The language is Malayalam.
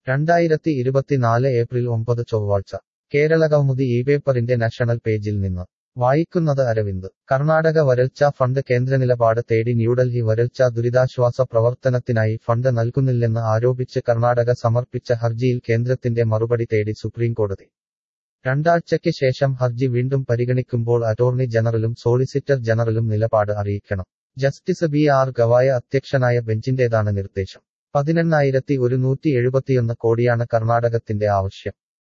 രണ്ടായിരത്തി ഇരുപത്തിനാല് ഏപ്രിൽ ഒമ്പത് ചൊവ്വാഴ്ച കേരളകൗമുദി ഈ പേപ്പറിന്റെ നാഷണൽ പേജിൽ നിന്ന് വായിക്കുന്നത് അരവിന്ദ് കർണാടക വരൾച്ചാ ഫണ്ട് കേന്ദ്രനിലപാട് തേടി ന്യൂഡൽഹി വരൾച്ചാ ദുരിതാശ്വാസ പ്രവർത്തനത്തിനായി ഫണ്ട് നൽകുന്നില്ലെന്ന് ആരോപിച്ച് കർണാടക സമർപ്പിച്ച ഹർജിയിൽ കേന്ദ്രത്തിന്റെ മറുപടി തേടി സുപ്രീംകോടതി രണ്ടാഴ്ചയ്ക്ക് ശേഷം ഹർജി വീണ്ടും പരിഗണിക്കുമ്പോൾ അറ്റോർണി ജനറലും സോളിസിറ്റർ ജനറലും നിലപാട് അറിയിക്കണം ജസ്റ്റിസ് ബി ആർ ഗവായ അധ്യക്ഷനായ ബെഞ്ചിന്റേതാണ് നിർദ്ദേശം പതിനെണ്ണായിരത്തി ഒരുന്നൂറ്റി എഴുപത്തിയൊന്ന് കോടിയാണ് കർണാടകത്തിന്റെ ആവശ്യം